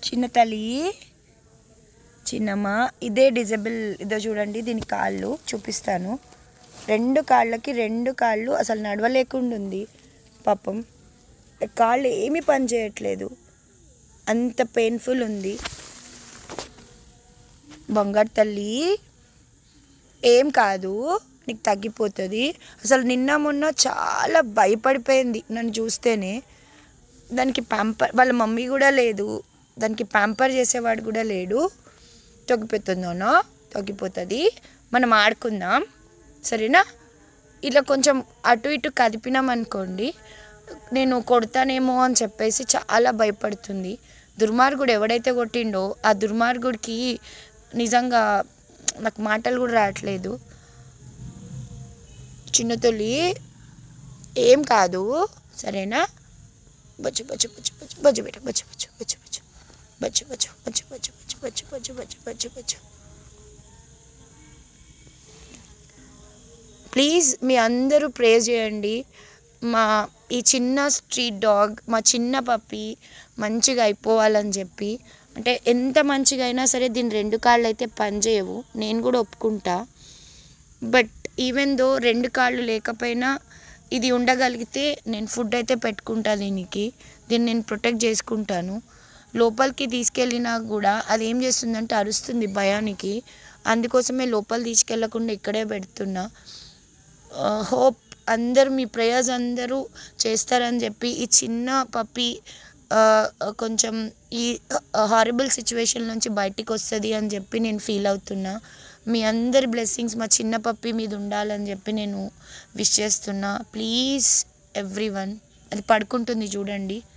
చిన్న తల్లి చిన్నమ్మ ఇదే డిజబుల్ ఇదో చూడండి దీని కాళ్ళు చూపిస్తాను రెండు కాళ్ళకి రెండు కాళ్ళు అసలు నడవలేకుండా ఉంది పాపం కాళ్ళు ఏమీ పని చేయట్లేదు అంత పెయిన్ఫుల్ ఉంది బంగారు తల్లి ఏం కాదు నీకు తగ్గిపోతుంది అసలు నిన్న మొన్న చాలా భయపడిపోయింది నన్ను చూస్తేనే దానికి ప్యాంపర్ వాళ్ళ మమ్మీ కూడా లేదు దానికి ప్యాంపర్ చేసేవాడు కూడా లేడు తగ్గిపోతుందోనో తగ్గిపోతుంది మనం ఆడుకుందాం సరేనా ఇలా కొంచెం అటు ఇటు కదిపినాం అనుకోండి నేను కొడతానేమో అని చెప్పేసి చాలా భయపడుతుంది దుర్మార్గుడు ఎవడైతే కొట్టిండో ఆ దుర్మార్గుడికి నిజంగా నాకు మాటలు కూడా రావట్లేదు చిన్న తొలి ఏం కాదు సరేనా బజ్జు బజ్జు బజ్జు బజ్జు బజ్జు బెట బజ్జు బజ్జు బజ్జు బజ్జు బజ్జు బజ్జు బజ్జు బజ్జు బజ్జు బజ్జు బజ్జు బజ్జు బజ్జు బజ్జు ప్లీజ్ మీ అందరూ ప్రేజ్ చేయండి మా ఈ చిన్న స్ట్రీట్ డాగ్ మా చిన్న పప్పి మంచిగా అయిపోవాలని చెప్పి అంటే ఎంత మంచిగా అయినా సరే దీని రెండు కాళ్ళు అయితే పనిచేయవు నేను కూడా ఒప్పుకుంటా బట్ ఈవెన్ దో రెండు కాళ్ళు లేకపోయినా ఇది ఉండగలిగితే నేను ఫుడ్ అయితే పెట్టుకుంటా దీనికి దీన్ని నేను ప్రొటెక్ట్ చేసుకుంటాను లోపలికి తీసుకెళ్ళినా కూడా అది ఏం చేస్తుందంటే అరుస్తుంది భయానికి అందుకోసమే లోపల తీసుకెళ్లకుండా ఇక్కడే పెడుతున్నా హోప్ అందరూ మీ ప్రేయర్స్ అందరూ చేస్తారని చెప్పి ఈ చిన్న పప్పి కొంచెం ఈ హారబుల్ సిచ్యువేషన్ నుంచి బయటికి వస్తుంది అని చెప్పి నేను ఫీల్ అవుతున్నా మీ అందరి బ్లెస్సింగ్స్ మా చిన్న పప్పి మీద ఉండాలని చెప్పి నేను విష్ చేస్తున్నా ప్లీజ్ ఎవ్రీ వన్ అది పడుకుంటుంది చూడండి